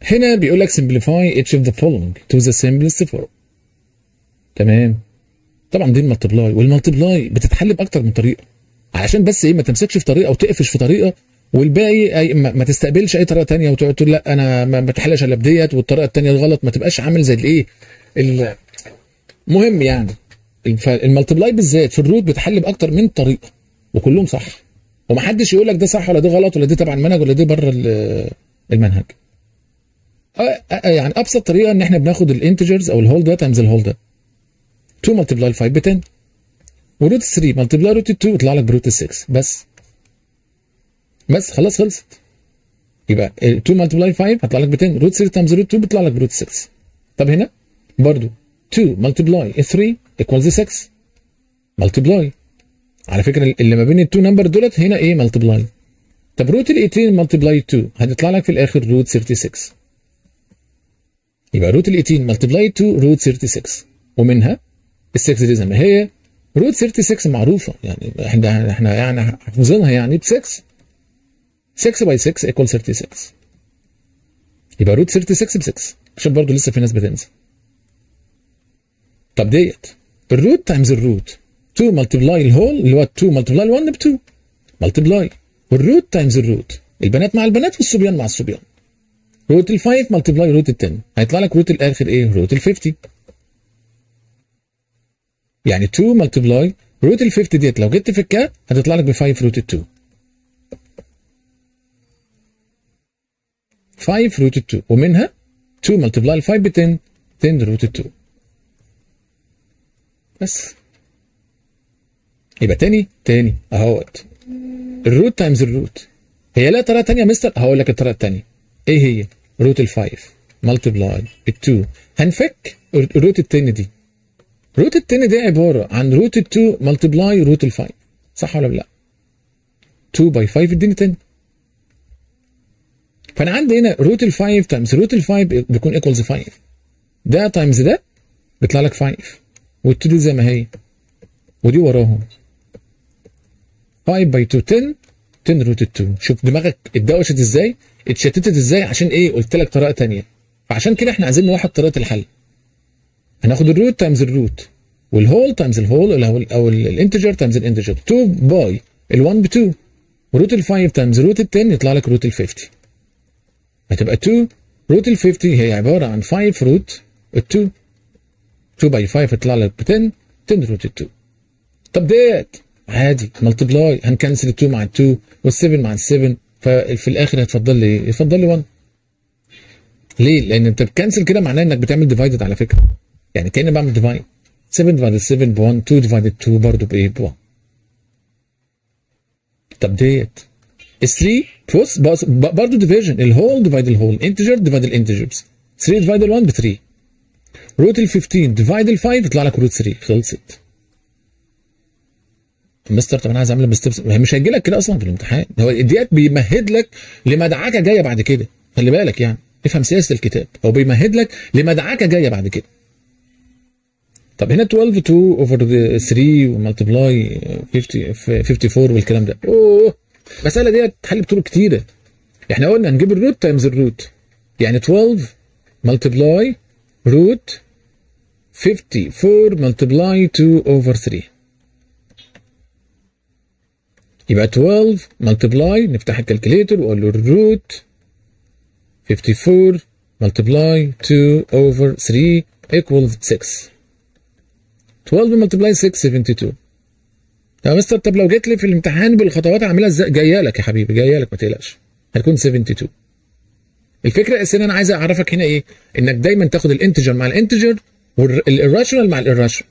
هنا بيقول لك simplify each of the following to the simplest form تمام طبعا دي المالتبلاي والمالتبلاي بتتحل باكتر من طريقه علشان بس ايه ما تمسكش في طريقه وتقفش في طريقه والباقي أي ما, ما تستقبلش اي طريقه تانية وتقعد تقول لا انا ما بتحلش الا بديت والطريقه التانية غلط ما تبقاش عامل زي الايه ال- مهم يعني الف- المالتبلاي بالذات في الروت بتحل باكتر من طريقه وكلهم صح ومحدش يقول لك ده صح ولا ده غلط ولا ده تبع المنهج ولا ده بره ال- المنهج آه، آه، يعني ابسط طريقه ان احنا بناخد الانتجرز او الهول ده تايمز الهول ده 2 ملتبلاي 5 ب 10 وروت 3 ملتبلاي روت 2 يطلع لك بروت 6 بس بس خلاص خلصت يبقى ال 2 ملتبلاي 5 هيطلع لك ب 10 روت 3 تايمز روت 2 بيطلع لك بروت 6 طب هنا برضو 2 ملتبلاي 3 ايكوالز 6 ملتبلاي على فكره اللي ما بين التو نمبر دولت هنا ايه ملتبلاي طب روت ال 18 ملتبلاي 2 هتطلع لك في الاخر روت 36 يبقى روت ال 18 ملتبلاي 2 روت 36 ومنها ال 6 دي زي ما هي روت 36 معروفه يعني احنا احنا يعني حافظينها يعني ب 6 6 باي 6 ايكوال 36 يبقى روت 36 ب 6 عشان برضه لسه في ناس بتنسى طب ديت الروت تايمز الروت 2 ملتبلاي الهول اللي هو 2 ملتبلاي ال 1 ب 2 ملتبلاي والروت تايمز الروت البنات مع البنات والصبيان مع الصبيان روت ال 5 ملتبلاي روت ال 10 هيطلع لك روت الاخر ايه؟ روت ال 50 يعني 2 ملتبلاي روت ال 50 ديت لو جيت تفكها هتطلع لك ب 5 روت ال 2 5 روت ال 2 ومنها 2 ملتبلاي ال 5 ب 10 10 روت ال 2 بس يبقى تاني تاني اهوت الروت تايمز الروت هي لا طريقه تانيه يا مستر هقول لك الطريقه التانيه ايه هي روت ال 5 ملتبلاي ال 2 هنفك الروت التاني دي روت التاني دي عباره عن روت ال 2 ملتبلاي روت ال 5 صح ولا لا 2 باي 5 اديني 10 فانا عندي هنا روت ال 5 تايمز روت ال 5 بيكون ايكوالز 5 ده تايمز ده بيطلع لك 5 وال 2 دي زي ما هي ودي وراهم 5 باي 2 10 10 روت 2 شوف دماغك اتدوشت ازاي اتشتتت ازاي عشان ايه قلت لك طريقه ثانيه فعشان كده احنا عايزين نوحد طريقه الحل هناخد الروت تايمز الروت والهول تايمز الهول او ال او الانتجر تايمز الانتجر 2 باي ال 1 ب 2 وروت ال 5 تايمز روت ال 10 يطلع لك روت ال 50 هتبقى 2 روت ال 50 هي عباره عن 5 روت ال 2 2 باي 5 يطلع لك ب 10 10 روت ال 2 طب ديت عادي ملتبلاي هنكنسل ال 2 مع ال 2 وال 7 مع ال 7 ففي الاخر هتفضل لي ايه؟ يفضل لي 1 ليه؟ لان انت بتكنسل كده معناه انك بتعمل ديفايدد على فكره يعني كاني بعمل ديفايد 7 ديفايدد 7 ب 1 2 ديفايدد 2 برضه بايه؟ ب 1 طب ديت ال 3 بص بص- برضه ديفيجن الهول ديفايد الهول انتجر ديفايد الانتجرز 3 ديفايد ال 1 ب 3 روت ال 15 ديفايد ال 5 يطلع لك روت 3 خلصت مستر طب انا عايز اعملها بستبس هي مش هيجي لك كده اصلا في الامتحان هو ديت بيمهد لك لمدعكه جايه بعد كده خلي بالك يعني افهم سياسه الكتاب هو بيمهد لك لمدعكه جايه بعد كده طب هنا 12 2 اوفر 3 وملتبلاي 50 54 والكلام ده اوه المساله ديت حل بطرق كتيره احنا قلنا هنجيب الروت تايمز الروت يعني 12 ملتبلاي روت 54 ملتبلاي 2 اوفر 3 يبقى 12 ملتبلاي نفتح الكالكوليتر واقول له الروت 54 ملتبلاي 2 اوفر 3 equals 6 12 ملتبلاي 6 72 يا مستر طب لو جيت لي في الامتحان بالخطوات اعملها ازاي جايه لك يا حبيبي جايه لك ما تقلقش هتكون 72 الفكره الاساسيه انا عايز اعرفك هنا ايه انك دايما تاخد الانتجر مع الانتجر والراشونال مع الراشونال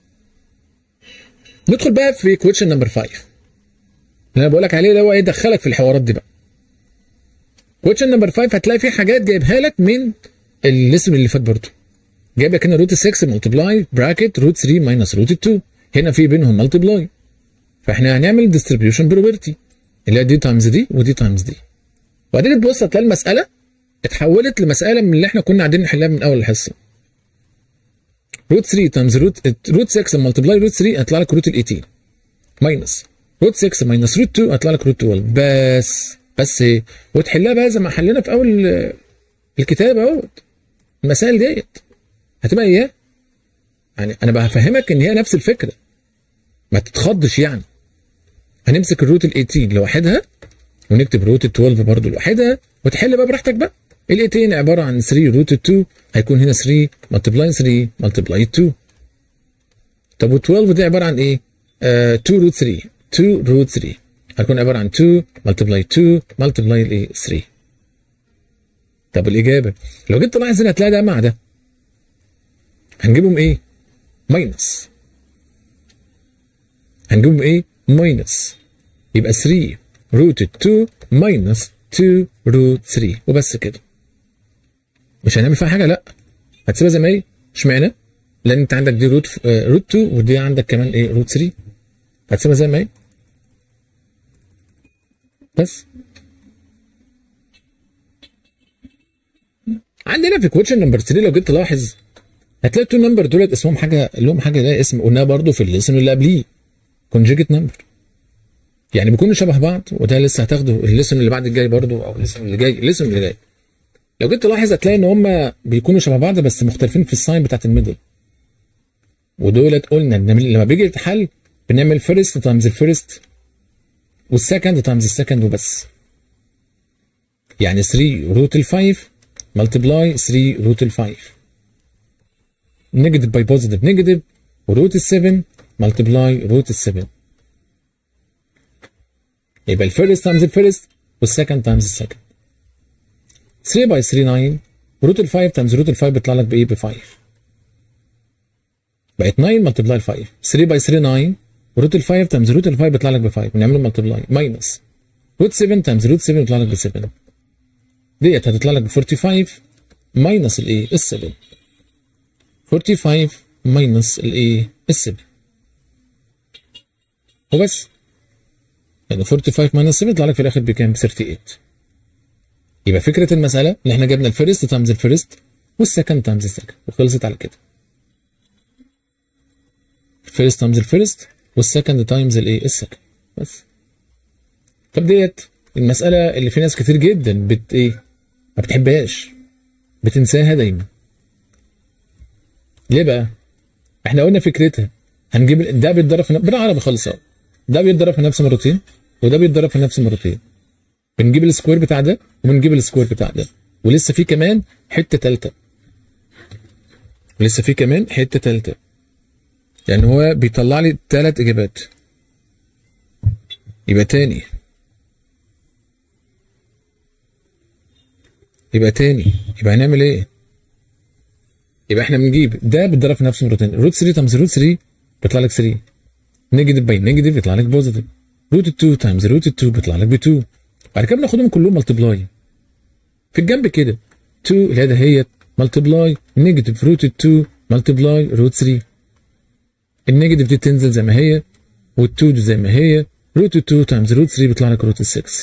ندخل بقى في كويشن نمبر 5 اللي انا بقول لك عليه اللي هو ايه دخلك في الحوارات دي بقى كويشن نمبر 5 هتلاقي فيه حاجات جايبها لك من الليسن اللي فات برضه جايب لك هنا روت 6 ملتبلاي براكت روت 3 ماينس روت 2 هنا في بينهم ملتبلاي فاحنا هنعمل ديستريبيوشن بروبرتي اللي هي دي تايمز دي ودي تايمز دي وبعدين تبص هتلاقي المساله اتحولت لمساله من اللي احنا كنا قاعدين نحلها من اول الحصه روت 3 تايمز روت روت 6 ملتبلاي روت 3 هيطلع لك روت ال 18 ماينس روت 6 ماينس روت 2 هيطلع لك روت 12 بس بس ايه وتحلها بقى زي ما حلينا في اول الكتاب اهوت المسائل ديت هتبقى اياه يعني انا بفهمك ان هي نفس الفكره ما تتخضش يعني هنمسك الروت ال 18 لوحدها ونكتب روت ال 12 برضه لوحدها وتحل بقى براحتك بقى ال 18 عباره عن 3 روت 2 هيكون هنا 3 ملتبلاي 3 ملتبلاي 2 طب و 12 دي عباره عن ايه؟ آه 2 روت 3 2 روت 3 هتكون عباره عن 2 ملتبلاي 2 ملتبلاي الايه 3 طب الاجابه لو جيت تلاحظ هنا هتلاقي ده مع ده هنجيبهم ايه؟ ماينس هنجيبهم ايه؟ ماينس يبقى 3 روت 2 ماينس 2 روت 3 وبس كده مش هنعمل فيها حاجه لا هتسيبها زي ما هي اشمعنى؟ لان انت عندك دي روت آه روت 2 ودي عندك كمان ايه روت 3 هتسيبها زي ما هي بس عندنا في كويشن نمبر 3 لو جيت تلاحظ هتلاقي التو نمبر دولت اسمهم حاجه لهم حاجه ده اسم قلناها برضو في الاسم اللي قبليه كونجيجيت نمبر يعني بيكونوا شبه بعض وده لسه هتاخده الليسن اللي بعد الجاي برضو او الليسن اللي جاي الليسن اللي جاي لو جيت تلاحظ هتلاقي ان هم بيكونوا شبه بعض بس مختلفين في الساين بتاعت الميدل ودولت قلنا ان لما بيجي يتحل بنعمل فيرست تايمز الفيرست والسكند تايمز السكند وبس يعني 3 روت ال 5 ملتبلاي 3 روت ال 5 نيجاتيف باي بوزيتيف نيجاتيف وروت ال 7 ملتبلاي روت ال 7 يبقى الفيرست تايمز الفيرست والسكند تايمز السكند 3 باي 3 9 روت ال 5 تايمز روت ال 5 بيطلع لك بايه ب 5 بقت 9 ملتبلاي 5 3 باي 3 9 روت ال 5 تايمز روت ال 5 بيطلع لك ب 5 بنعمله ملتبلاي ماينس روت 7 تايمز روت 7 بيطلع لك ب 7 ديت هتطلع لك ب 45 ماينس الايه ال 7 45 ماينس الايه ال 7 وبس يعني 45 ماينس 7 يطلع لك في الاخر بكام 38 يبقى فكره المساله ان احنا جبنا الفيرست تايمز الفيرست والسكند تايمز السكند وخلصت على كده الفيرست تايمز الفيرست والسكند تايمز الايه السكند بس طب ديت المساله اللي في ناس كتير جدا بت ايه ما بتحبهاش بتنساها دايما ليه بقى احنا قلنا فكرتها هنجيب ده بيتضرب في بالعربي خالص اهو ده بيتضرب في نفس مرتين وده بيتضرب في نفس مرتين بنجيب السكوير بتاع ده وبنجيب السكوير بتاع ده ولسه في كمان حته ثالثه ولسه في كمان حته ثالثه يعني هو بيطلع لي ثلاث اجابات يبقى تاني يبقى تاني يبقى هنعمل ايه يبقى احنا بنجيب ده بيتضرب في نفس مرتين روت 3 تايمز روت 3 بيطلع لك 3 نيجاتيف باي نيجاتيف يطلع لك بوزيتيف روت 2 تايمز روت 2 بيطلع لك ب 2 بعد كده بناخدهم كلهم ملتبلاي في الجنب كده 2 اللي هي دهيت ملتبلاي نيجاتيف روت 2 ملتبلاي روت 3 النيجاتيف دي تنزل زي ما هي وال2 دي زي ما هي روت 2 تايمز روت 3 بيطلع لك روت 6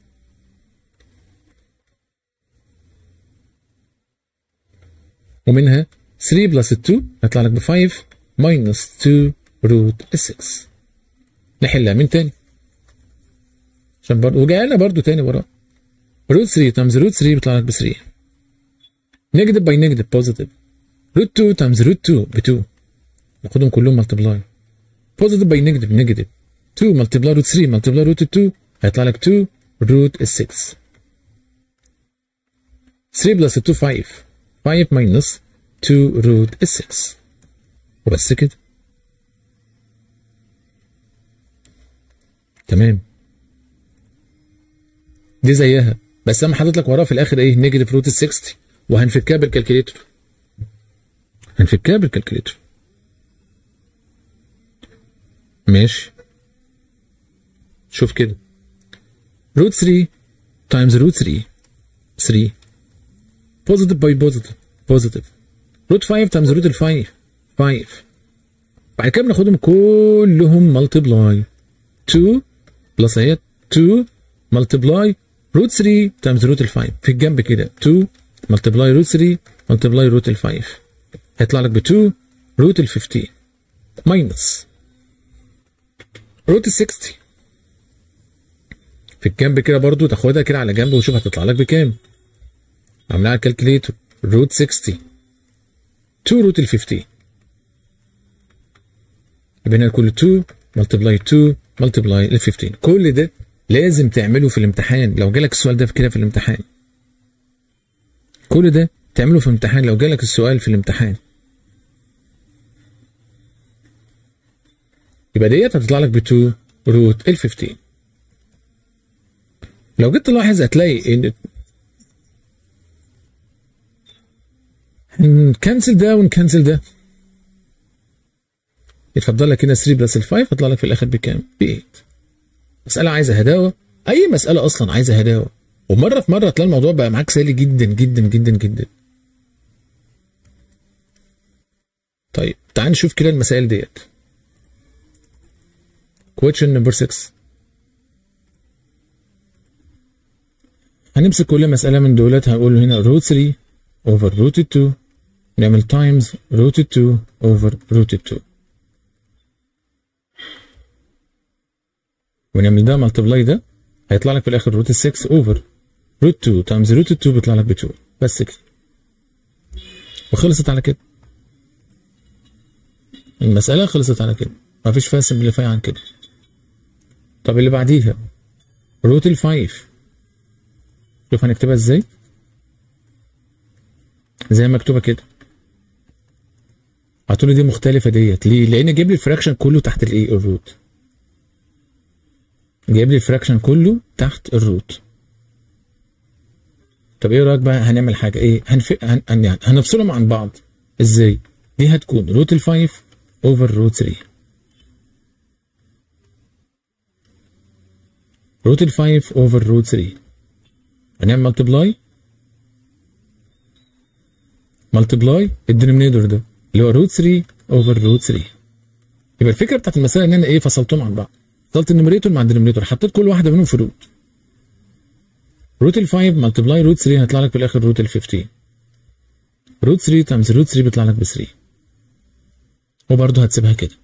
ومنها 3 بلس 2 هيطلع لك ب 5 ماينس 2 روت 6 نحلها من تاني عشان برضه وجاي لنا برضه تاني وراه روت 3 تايمز روت 3 بيطلع لك ب 3 نيجاتيف باي نيجاتيف بوزيتيف روت 2 تايمز روت 2 ب 2 ناخدهم كلهم ملتبلاي بوزيتيف باي نيجاتيف نيجاتيف 2 ملتبلاي روت 3 ملتبلاي روت 2 هيطلع لك 2 روت 6 3 بلس 2 5 5 ماينس 2 روت 6 وبس كده تمام دي زيها بس انا حاطط لك وراها في الاخر ايه نيجاتيف روت 60 وهنفكها بالكالكوليتر هنفكها بالكالكوليتر ماشي شوف كده روت 3 تايمز روت 3 3 بوزيتيف باي بوزيتيف بوزيتيف روت 5 تايمز روت 5 5 بعد كده بناخدهم كلهم ملتبلاي 2 بلس اهي 2 ملتبلاي روت 3 تايمز روت 5 في الجنب كده 2 ملتبلاي روت 3 ملتبلاي روت 5 هيطلع لك ب 2 روت 15 ماينس روت 60 في الجنب كده برضو تاخدها كده على جنب وشوف هتطلع لك بكام عملها على الكالكوليتور روت 60 2 روت ال 15 يبقى هنا كل 2 ملتبلاي 2 ملتبلاي ال 15 كل ده لازم تعمله في الامتحان لو جالك السؤال ده كده في الامتحان كل ده تعمله في الامتحان لو جالك السؤال في الامتحان يبقى ديت هتطلع لك ب 2 روت ال 15 لو جيت تلاحظ هتلاقي ان نكنسل ده ونكنسل ده يتفضل لك هنا 3 بلس ال 5 هيطلع لك في الاخر بكام؟ ب 8 مسألة عايزة هداوة أي مسألة أصلا عايزة هداوة ومرة في مرة تلاقي الموضوع بقى معاك سهل جدا جدا جدا جدا طيب تعال نشوف كده المسائل ديت question number 6 هنمسك كل مسألة من دولت هنقول له هنا root 3 over root 2 نعمل times root 2 over root 2 ونعمل ده ملتبلاي ده هيطلع لك في الاخر روت 6 اوفر روت 2 تايمز روت 2 بيطلع لك ب 2 بس كده وخلصت على كده المسألة خلصت على كده مفيش فيها سمبليفاي عن كده طب اللي بعديها روت ال 5 شوف هنكتبها ازاي زي ما مكتوبة كده هتقولي دي مختلفة ديت ليه؟ لأن جايب لي الفراكشن كله تحت الايه؟ الروت جايب لي الفراكشن كله تحت الروت طب ايه رايك بقى هنعمل حاجه ايه هنف... هن... هن... يعني هنفصلهم عن بعض ازاي دي هتكون روت ال 5 اوفر روت 3 روت ال 5 اوفر روت 3 هنعمل ملتبلاي ملتبلاي الدينومينيتور ده اللي هو روت 3 اوفر روت 3 يبقى الفكره بتاعت المساله ان انا ايه فصلتهم عن بعض فصلت النوميريتور مع الدينومينيتور حطيت كل واحده منهم في روت روت ال 5 ملتبلاي روت 3 هيطلع لك في الاخر روت ال 15 روت 3 تايمز روت 3 بيطلع لك ب 3 وبرضه هتسيبها كده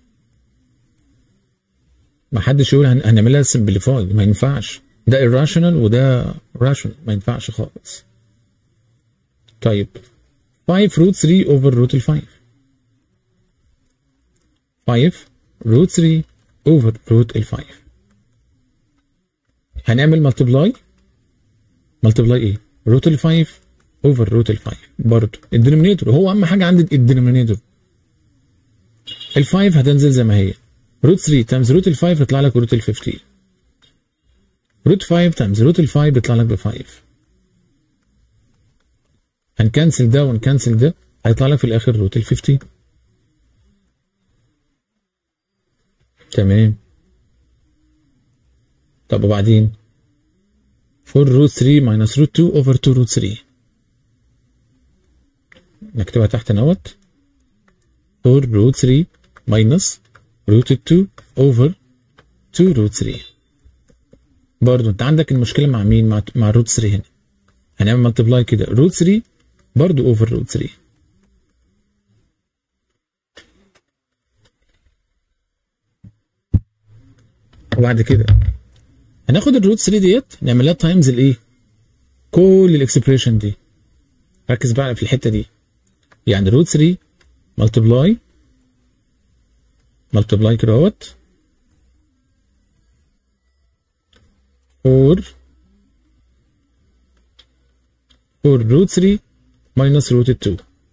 ما حدش يقول هن... هنعملها سمبليفاي ما ينفعش ده irrational وده rational ما ينفعش خالص طيب 5 روت 3 اوفر روت ال 5 5 روت 3 اوفر روت ال 5 هنعمل ملتبلاي ملتبلاي ايه روت ال 5 اوفر روت ال 5 برضه الدينومينيتور هو اهم حاجه عندي الدينومينيتور ال 5 هتنزل زي ما هي روت 3 تايمز روت ال 5 يطلع لك روت ال 15 روت 5 تايمز روت ال 5 يطلع لك ب 5 هنكنسل ده ونكنسل ده هيطلع لك في الاخر روت ال 15 تمام طب وبعدين 4 روت 3 minus روت 2 over 2 روت 3 نكتبها تحت نوت 4 روت 3 minus روت 2 over 2 روت 3 برضو انت عندك المشكلة مع مين مع مع روت 3 هنا هنعمل ملتبلاي كده روت 3 برضو اوفر روت 3 وبعد كده هناخد الروت 3 ديت نعمل لها تايمز الايه كل الاكسبريشن دي ركز بقى في الحته دي يعني روت 3 ملتبلاي ملتبلاي كده اهوت 4 4 روت 3 ماينس روت 2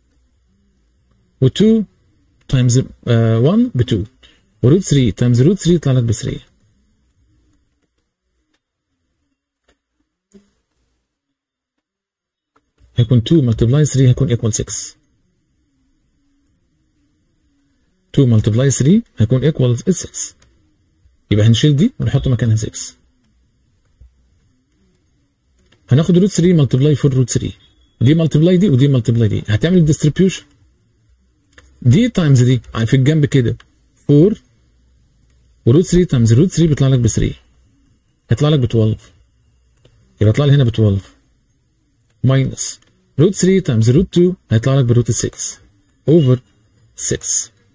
و 2 تايمز 1 ب 2 وروت 3 تايمز روت 3 يطلع لك ب 3 هيكون 2 ملتبلاي 3 هيكون ايكوال 6 2 ملتبلاي 3 هيكون ايكوال 6 يبقى هنشيل دي ونحط مكانها 6 هناخد روت 3 ملتبلاي 4 روت 3 دي ملتبلاي دي ودي ملتبلاي دي هتعمل ديستريبيوشن دي تايمز دي في الجنب كده 4 وروت 3 تايمز روت 3 بيطلع لك ب 3 هيطلع لك ب 12 يبقى يطلع لي هنا ب 12 ماينس روت 3 تايمز روت 2 هيطلع لك بروت 6 اوفر 6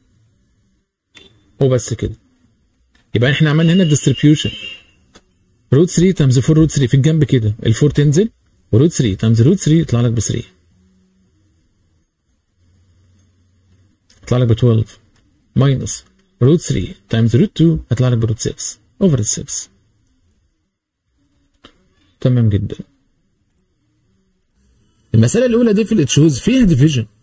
وبس كده يبقى احنا عملنا هنا الديستريبيوشن روت 3 تايمز 4 روت 3 في الجنب كده ال 4 تنزل وروت 3 تايمز روت 3 يطلع لك ب 3 يطلع لك ب 12 ماينس روت 3 تايمز روت 2 هيطلع لك بروت 6 اوفر 6 تمام جدا المسألة الأولى دي في التشوز فيها ديفيجن